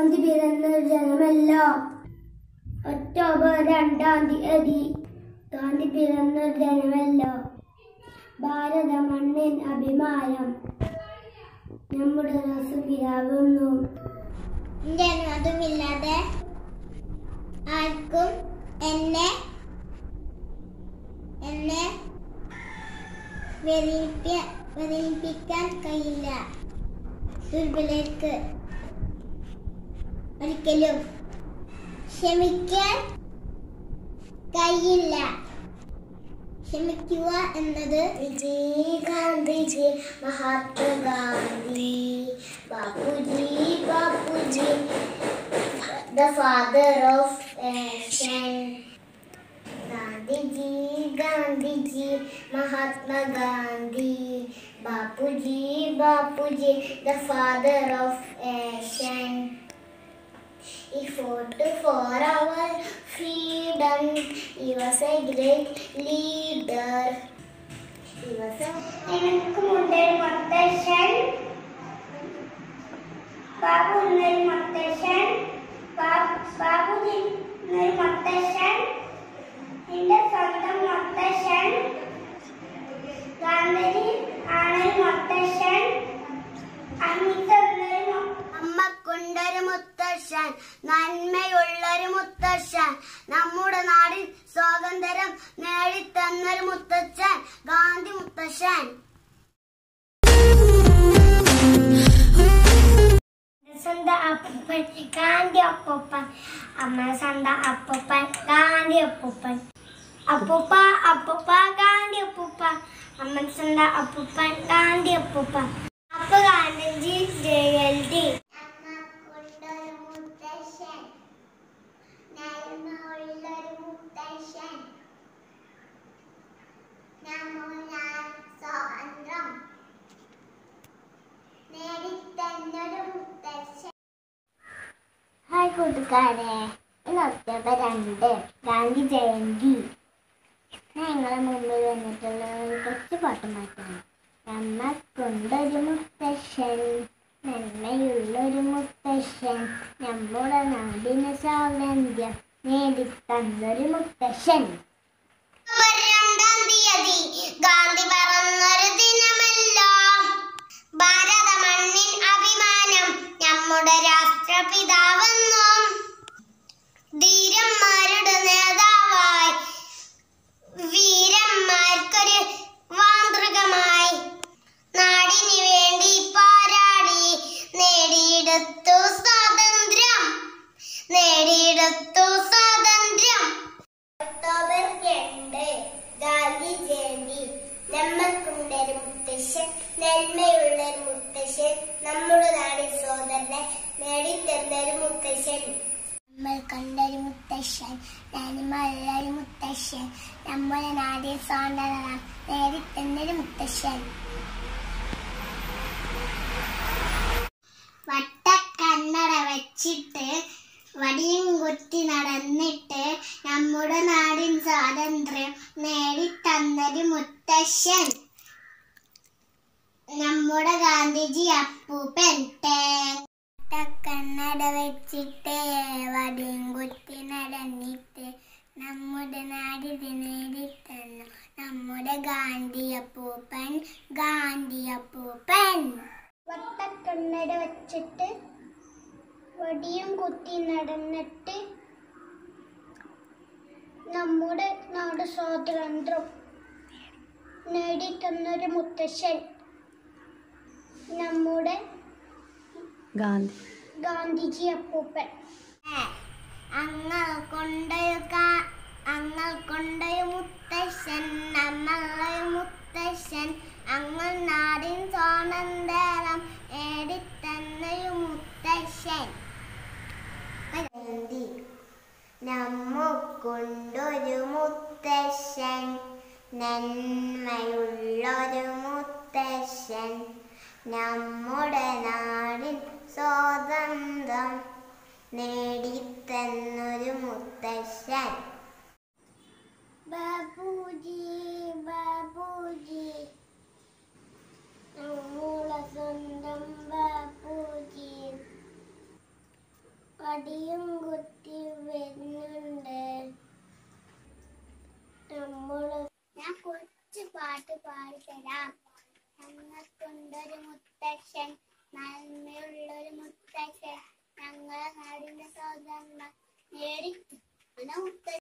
ഗാന്ധി പിറന്ന ജനമല്ല ഒക്ടോബർ രണ്ടാം തീയതി ഗാന്ധി പിറന്ന ജനമല്ല ഭാരത മണ്ണിൻ അഭിമാനം നമ്മുടെ രസപിതാവുന്നു എന്റെ അനുവാദമില്ലാതെ ആർക്കും എന്നെ എന്നെ വേദനിപ്പ- വേദനിപ്പിക്കാൻ കഴിയില്ല ദുർബലർക്ക് ഒരിക്കലും ക്ഷമിക്കാൻ കഴിയില്ല ക്ഷമിക്കുക എന്നത് ജയ് Gandhiji Mahatma Gandhi Bapuji Bapuji the father of nation Gandhiji Gandhiji Mahatma Gandhi Bapuji Bapuji the father of nation He fought for our freedom. He was a great leader. He was a നിനക്ക് മുതൽ മുത്തശ്ശൻ ബാബു എന്നൊരു മുത്തശ്ശൻ ബാ- ബാബു എന്നൊരു മുത്തശ്ശൻ എന്റെ സ്വന്തം മുത്തശ്ശൻ ഗാന്ധി ആണൊരു മുത്തശ്ശൻ അമിത എന്നൊരു മു- അമ്മക്കുണ്ടൊരു മുത്തശ്ശൻ നന്മയുള്ളൊരു മുത്തശ്ശൻ നമ്മുടെ നാടിൻ സ്വാതന്ത്ര്യം നേടിത്തന്നൊരു മുത്തച്ഛൻ ഗാന്ധി മുത്തശ്ശൻ സ്വന്തം അപ്പൂപ്പൻ ഗാന്ധി അപ്പൂപ്പൻ അമ്മ സ്വന്തം അപ്പൂപ്പൻ ഗാന്ധി അപ്പൂപ്പൻ അപ്പൂപ്പ അപ്പൂപ്പ ഗാന്ധി അപ്പൂപ്പ അമ്മ സ്വന്തം അപ്പൂപ്പൻ ഗാന്ധി അപ്പൂപ്പൻ അപ്പൊ ഗാന്ധിജി ജയന്തി അമ്മക്കുണ്ടൊരു മുത്തശ്ശൻ നന്മയുള്ളൊരു മുത്തശ്ശൻ നമ്മുടെ സ്വാതന്ത്ര്യം നേടിത്തന്നൊരു മുത്തശ്ശൻ ഹായ് കൂട്ടുകാരെ ഇന്ന് ഒക്ടോബർ രണ്ട് ഗാന്ധി ജയന്തി ഞാൻ നിങ്ങളെ മുമ്പിൽ വന്നിട്ടുള്ള ഒരു കൊച്ചു പാട്ട് മാറ്റാണ് നമ്മക്കൊണ്ടൊരു മുത്തശ്ശൻ നന്മയുള്ളൊരു മുത്തശ്ശൻ നമ്മുടെ നാടിന് സ്വാതന്ത്ര്യം നേടിത്തന്നൊരു മുത്തശ്ശൻ രണ്ടാം തീയതി ഗാന്ധി പറന്നൊരു ദിനമല്ലോ ഭാരത മണ്ണിൻ അഭിമാനം നമ്മുടെ രാഷ്ട്രപിതാവെന്നും ധീരന്മാരുടെ നേതാവായി വീരന്മാർക്കൊരു മാതൃകമായി നാടിന് വേണ്ടി പോരാടി നേടിയെടുത്തു സ്വാതന്ത്ര്യം നേടിയെടുത്തു സ്വാതന്ത്ര്യം ഒക്ടോബർ രണ്ട് ഗാന്ധി ജയന്തി നമ്മൾക്കുണ്ടൊരു മുത്തശ്ശൻ നന്മയുള്ളൊരു മുത്തശ്ശൻ നമ്മുടെ നാടിൻ സ്വാതന്ത്ര്യം നേടിത്തന്നൊരു മുത്തശ്ശൻ നമ്മൾ കണ്ടൊരു മുത്തശ്ശൻ നന്മയുള്ളൊരു മുത്തശ്ശൻ നമ്മുടെ നാടിൻ സ്വാതന്ത്ര്യം നേടിത്തന്നൊരു മുത്തശ്ശൻ വട്ടക്കണ്ണട വെച്ചിട്ട് വടിയും കുത്തി നടന്നിട്ട് നമ്മുടെ നാടിൻ സ്വാതന്ത്ര്യം നേടിത്തന്നൊരു മുത്തശ്ശൻ നമ്മുടെ ഗാന്ധിജി അപ്പൂപ്പൻ കണ്ണട വെച്ചിട്ട് വടിയും കുത്തി നടന്നിട്ട് നമ്മുടെ നാടിന് നേടിത്തന്നു നമ്മുടെ ഗാന്ധി അപ്പൂപ്പൻ ഗാന്ധി അപ്പൂപ്പൻ വട്ടക്കണ്ണട വെച്ചിട്ട് വടിയും കുത്തി നടന്നിട്ട് നമ്മുടെ നാട് സ്വാതന്ത്ര്യം നേടിത്തന്നൊരു മുത്തശ്ശൻ നമ്മുടെ ഗാന്ധി ഗാന്ധിജി അപ്പൂപ്പൻ അങ്ങൾ കൊണ്ടൊരു അങ്ങൾ കൊണ്ടൊരു മുത്തശ്ശൻ നമ്മളൊരു മുത്തശ്ശൻ അങ്ങൾ നാടിൻ സ്വാതന്ത്ര്യം നേടിത്തന്നൊരു മുത്തശ്ശൻ നമുക്കൊണ്ടൊരു മുത്തശ്ശൻ നന്മയുള്ളൊരു മുത്തശ്ശൻ നമ്മുടെ നാടിൻ സ്വാതന്ത്ര്യം നേടിത്തന്നൊരു മുത്തശ്ശൻ ബാബുജി ബാബുജി നമ്മുടെ സ്വന്തം ബാബുജി തരാം ഞങ്ങൾക്കുണ്ടൊരു മുത്തശ്ശൻ നന്മയുള്ളൊരു മുത്തശ്ശൻ ഞങ്ങളെ നാടിന്റെ സ്വാതന്ത്ര്യം നേടി മുത്തശ്ശൻ